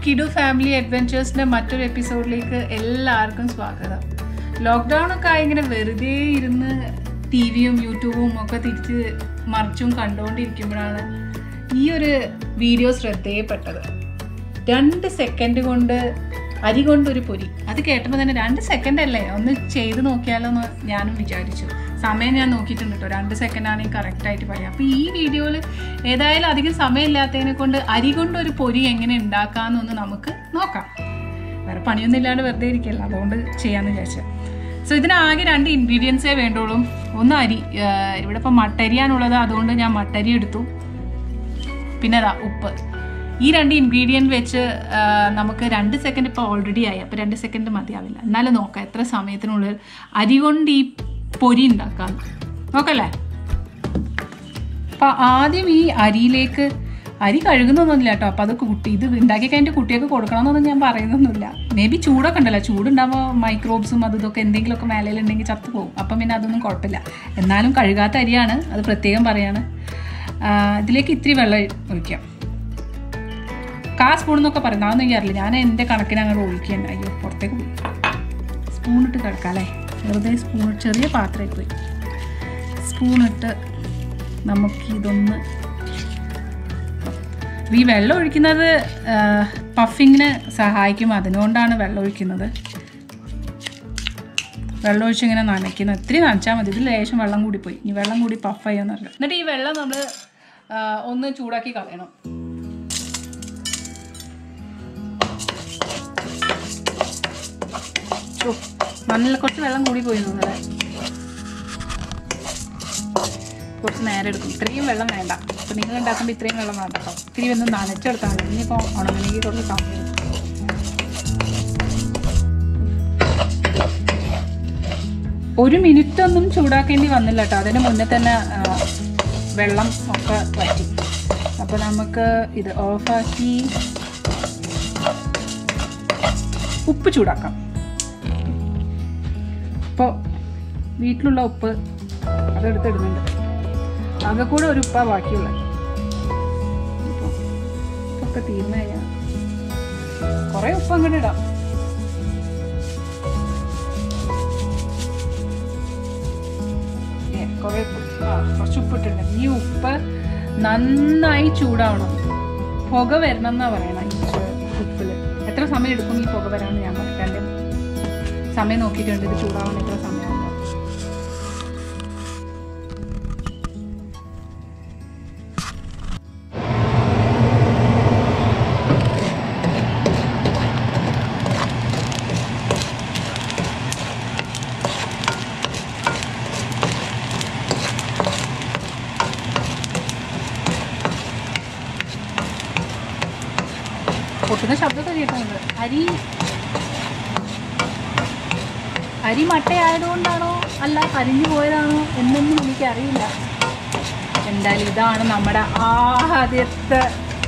കിഡു family അഡ്വഞ്ചേഴ്സിന്റെ മറ്റൊരു എപ്പിസോഡിലേക്ക് എല്ലാവർക്കും സ്വാഗതം ലോക്ക്ഡൗൺ ഒക്കെ ആയി ഇങ്ങനെ വെറുതെ ഇരുന്ന് ടി വിയും യൂട്യൂബും ഒക്കെ തിരിച്ച് മറിച്ചും കണ്ടുകൊണ്ടിരിക്കുമ്പോഴാണ് ഈ ഒരു വീഡിയോ ശ്രദ്ധേയപ്പെട്ടത് രണ്ട് സെക്കൻഡ് കൊണ്ട് അരി കൊണ്ടൊരു പൊരി അത് കേട്ടപ്പോൾ തന്നെ രണ്ട് സെക്കൻഡ് അല്ലേ ഒന്ന് ചെയ്ത് നോക്കിയാലോ എന്ന് ഞാനും വിചാരിച്ചു സമയം ഞാൻ നോക്കിയിട്ടുണ്ട് കേട്ടോ രണ്ട് സെക്കൻഡാണ് ഈ കറക്റ്റായിട്ട് പറയാം അപ്പോൾ ഈ വീഡിയോയിൽ ഏതായാലും അധികം സമയമില്ലാത്തതിനെ കൊണ്ട് അരി കൊണ്ടൊരു പൊരി എങ്ങനെ ഉണ്ടാക്കാമെന്നൊന്ന് നമുക്ക് നോക്കാം വേറെ പണിയൊന്നും ഇല്ലാണ്ട് വെറുതെ ഇരിക്കല്ല അതുകൊണ്ട് ചെയ്യാമെന്ന് വിചാരിച്ചു സോ ഇതിനാകെ രണ്ട് ഇൻഗ്രീഡിയൻസേ വേണ്ടുള്ളൂ ഒന്ന് അരി ആഹ് ഇവിടെ ഇപ്പോൾ മട്ടരിയാണുള്ളത് അതുകൊണ്ട് ഞാൻ മട്ടരി എടുത്തു പിന്നെ അതാ ഉപ്പ് ഈ രണ്ട് ഇൻഗ്രീഡിയൻറ്റ് വെച്ച് ആ, നമുക്ക് രണ്ട് സെക്കൻഡ് ഇപ്പോൾ ഓൾറെഡി ആയി അപ്പോൾ രണ്ട് സെക്കൻഡ് മതിയാവില്ല എന്നാലും നോക്കാം എത്ര സമയത്തിനുള്ളിൽ അരി കൊണ്ട് ഈ പൊരി ഉണ്ടാക്കാം നോക്കല്ലേ അപ്പം ആദ്യം ഈ അരിയിലേക്ക് അരി കഴുകുന്നൊന്നുമില്ല കേട്ടോ അപ്പോൾ അത് കുട്ടി ഇത് ഉണ്ടാക്കി കഴിഞ്ഞിട്ട് കുട്ടികൾക്ക് കൊടുക്കണമെന്നൊന്നും ഞാൻ പറയുന്നൊന്നുമില്ല മേ ബി ചൂടൊക്കെ ഉണ്ടല്ലോ ചൂടുണ്ടാകുമ്പോൾ മൈക്രോബ്സും അത് ഇതൊക്കെ എന്തെങ്കിലുമൊക്കെ മേലയിലുണ്ടെങ്കിൽ ചത്തു പോകും അപ്പം പിന്നെ അതൊന്നും കുഴപ്പമില്ല എന്നാലും കഴുകാത്ത അരിയാണ് അത് പ്രത്യേകം പറയാണ് ആ, ഇതിലേക്ക് ഇത്തിരി വെള്ളം ഒഴിക്കാം കാ സ്പൂൺ എന്നൊക്കെ പറയുന്നത് അതൊന്നും എനിക്കറിയില്ല ഞാൻ എൻ്റെ കണക്കിന് അങ്ങോട്ട് ഒഴിക്കാൻ അയ്യോ പുറത്തേക്ക് പോയി സ്പൂൺ ഇട്ട് കിടക്കാം അല്ലേ വെറുതെ സ്പൂൺ ചെറിയ പാത്രമായി പോയി സ്പൂണിട്ട് നമുക്ക് ഇതൊന്ന് ഈ വെള്ളം ഒഴിക്കുന്നത് പഫിങ്ങിന് സഹായിക്കും അതുകൊണ്ടാണ് വെള്ളം ഒഴിക്കുന്നത് വെള്ളം ഒഴിച്ച് ഇങ്ങനെ നനയ്ക്കുന്നത് ഇത്തിരി നനച്ചാൽ മതി ഇതിൽ ലേശം വെള്ളം കൂടി പോയി ഇനി വെള്ളം കൂടി പഫ് ചെയ്യാന്ന് അറിയാം എന്നിട്ട് ഈ വെള്ളം നമ്മൾ ഒന്ന് ചൂടാക്കി കളയണം ചോ, നല്ല കുറച്ച് വെള്ളം കൂടി പോയി നമ്മളെ കുറച്ച് നേരം എടുക്കും ഇത്രയും വെള്ളം വേണ്ട അപ്പോൾ നിങ്ങൾ ഉണ്ടാക്കുമ്പോൾ ഇത്രയും വെള്ളം വേണ്ട കേട്ടോ ഇത്തിരി ഒന്ന് നനച്ചെടുത്താൽ മതി ഇനിയിപ്പോൾ ഉണങ്ങണമെങ്കിൽ കുറച്ച് സമയം എടുക്കും. ഒരു മിനിറ്റ് ഒന്നും ചൂടാക്കേണ്ടി വന്നില്ല കേട്ടോ അതിന് മുന്നേ തന്നെ ആ, വെള്ളം ഒക്കെ വറ്റി അപ്പോൾ നമുക്ക് ഇത് ഓഫാക്കി ഉപ്പ് ചൂടാക്കാം ഇപ്പോൾ വീട്ടിലുള്ള ഉപ്പ് അതെടുത്ത് ഇടുന്നുണ്ട് ആകെ കൂടെ ഒരു ഉപ്പാ ബാക്കിയുള്ളത് ഇപ്പോൾ ഉപ്പൊക്കെ തീർന്നു കഴിഞ്ഞാൽ കുറേ ഉപ്പ് അങ്ങോട്ട് ഇടാം ഏ, കുറേ ഉപ്പ് ആ കുറച്ച് ഉപ്പ് ഇട്ടിട്ടുണ്ട് ഈ ഉപ്പ് നന്നായി ചൂടാവണം പുക വരണം എന്നാ പറയണം ഈ ഉപ്പിൽ എത്ര സമയം എടുക്കും ഈ പുക വരാമെന്ന് ഞാൻ പറയാം എൻ്റെ സമയം നോക്കിയിട്ടുണ്ട് ഇത് ചൂടാവാൻ എത്ര സമയമാകുമ്പോൾ പൊട്ടുന്ന ശബ്ദമൊക്കെ കേൾക്കുന്നുണ്ട് അരി അരി മട്ടയായതുകൊണ്ടാണോ അല്ല കരിഞ്ഞു പോയതാണോ എന്നൊന്നും എനിക്കറിയില്ല എന്തായാലും ഇതാണ് നമ്മുടെ ആദ്യത്തെ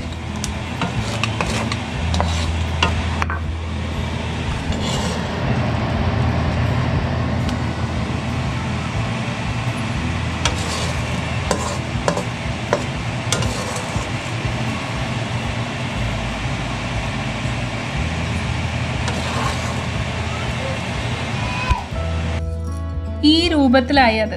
ഈ രൂപത്തിലായി അത്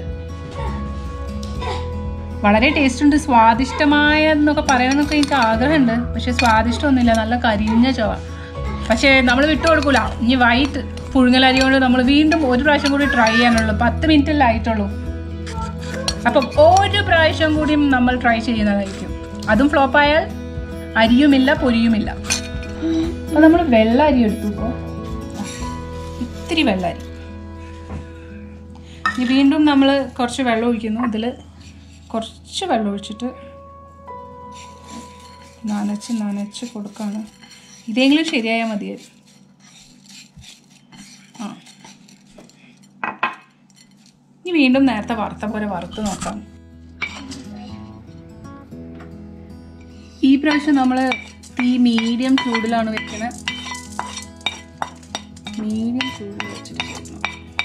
വളരെ ടേസ്റ്റ് ഉണ്ട് സ്വാദിഷ്ടമായ എന്നൊക്കെ പറയണമെന്നൊക്കെ എനിക്ക് ആഗ്രഹമുണ്ട് പക്ഷെ സ്വാദിഷ്ടമൊന്നുമില്ല നല്ല കരിഞ്ഞ ചവ പക്ഷേ നമ്മൾ വിട്ടു കൊടുക്കൂല ഇനി വൈറ്റ് പുഴുങ്ങലരി കൊണ്ട് നമ്മൾ വീണ്ടും ഒരു പ്രാവശ്യം കൂടി ട്രൈ ചെയ്യാനുള്ളൂ പത്ത് മിനിറ്റല്ലേ ആയിട്ടുള്ളൂ അപ്പം ഒരു പ്രാവശ്യം കൂടിയും നമ്മൾ ട്രൈ ചെയ്യുന്നതായിരിക്കും അതും ഫ്ലോപ്പ് ആയാൽ അരിയുമില്ല പൊരിയുമില്ല അപ്പം നമ്മൾ വെള്ള അരി എടുത്തു ഇപ്പോൾ ഇത്തിരി വെള്ള അരി ഇനി വീണ്ടും നമ്മൾ കുറച്ച് വെള്ളം ഒഴിക്കുന്നു ഇതിൽ കുറച്ച് വെള്ളം ഒഴിച്ചിട്ട് നനച്ച് നനച്ച് കൊടുക്കാണ് ഇതെങ്കിലും ശരിയായാൽ മതിയായിരുന്നു ആ ഇനി വീണ്ടും നേരത്തെ വറുത്ത പോലെ വറുത്ത് നോക്കാം ഈ പ്രാവശ്യം നമ്മൾ തീ മീഡിയം ചൂടിലാണ് വെക്കുന്നത് മീഡിയം ചൂടിൽ വെച്ചിട്ട് ചെയ്യണം.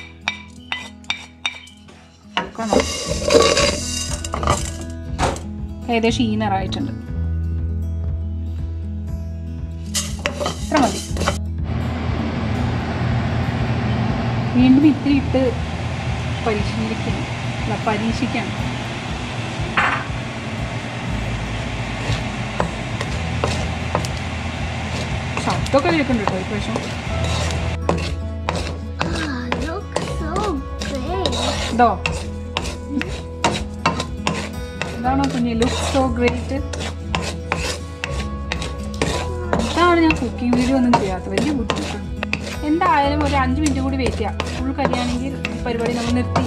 നോക്കണം ഏകദേശം ഈ നിറായിട്ടുണ്ട് വീണ്ടും ഇത്തിരി ഇട്ട് പരിശീലിക്കണം അല്ല പരീക്ഷിക്കണം ശബ്ദമൊക്കെ കേൾക്കുന്നുണ്ട് കേട്ടോ ഇപ്രാവശ്യം Ah, look so great. ഇതോ ഇതാണോ കുഞ്ഞി ലുക്ക് സോ ഗ്രേറ്റ് ഇതാണ് ഞാൻ കുക്കിംഗ് വീഡിയോ ഒന്നും ചെയ്യാത്തത് വലിയ ബുദ്ധിമുട്ടാണ് എന്തായാലും ഒരു അഞ്ച് മിനിറ്റ് കൂടി വെയിറ്റ് ചെയ്യാം ഫുൾ കരിയാണെങ്കിൽ ഈ പരിപാടി നമ്മൾ നിർത്തി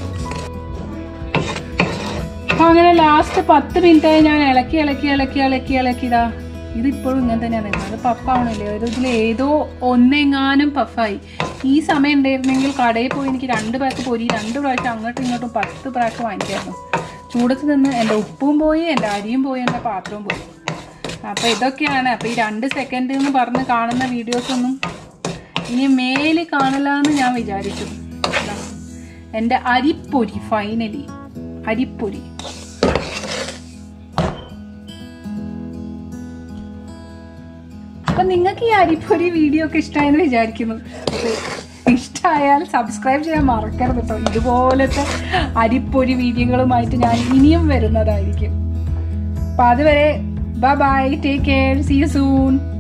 അപ്പൊ അങ്ങനെ ലാസ്റ്റ് പത്ത് മിനിറ്റ് ഞാൻ ഇളക്കി ഇളക്കി ഇളക്കി ഇളക്കി ഇളക്കി ഇതാ ഇതിപ്പോഴും ഇങ്ങനെ തന്നെയാണ് നിൽക്കുന്നത് അത് പഫാവണില്ലേ ഒരു ഇതിൽ ഏതോ ഒന്നെങ്ങാനും പഫായി ഈ സമയം ഉണ്ടായിരുന്നെങ്കിൽ കടയിൽ പോയി എനിക്ക് രണ്ട് പാക്ക് പൊരി രണ്ട് പ്രാവശ്യം അങ്ങോട്ടും ഇങ്ങോട്ടും പത്ത് പാക്ക് വാങ്ങിക്കായിരുന്നു ചൂടത്ത് നിന്ന് എൻ്റെ ഉപ്പും പോയി എൻ്റെ അരിയും പോയി എൻ്റെ പാത്രവും പോയി അപ്പോൾ ഇതൊക്കെയാണ് അപ്പോൾ ഈ രണ്ട് സെക്കൻഡ് എന്ന് പറഞ്ഞ് കാണുന്ന വീഡിയോസൊന്നും ഇനി മേലിൽ കാണില്ല എന്ന് ഞാൻ വിചാരിച്ചു ദാ, എൻ്റെ അരിപ്പൊരി ഫൈനലി അരിപ്പൊരി അപ്പൊ നിങ്ങൾക്ക് ഈ അരിപ്പൊരി വീഡിയോ ഒക്കെ ഇഷ്ടമായെന്ന് വിചാരിക്കുന്നു അപ്പൊ ഇഷ്ടമായാൽ സബ്സ്ക്രൈബ് ചെയ്യാൻ മറക്കരുത് കേട്ടോ ഇതുപോലത്തെ അരിപ്പൊരി വീഡിയോകളുമായിട്ട് ഞാൻ ഇനിയും വരുന്നതായിരിക്കും അപ്പൊ അതുവരെ bye bye take care see you soon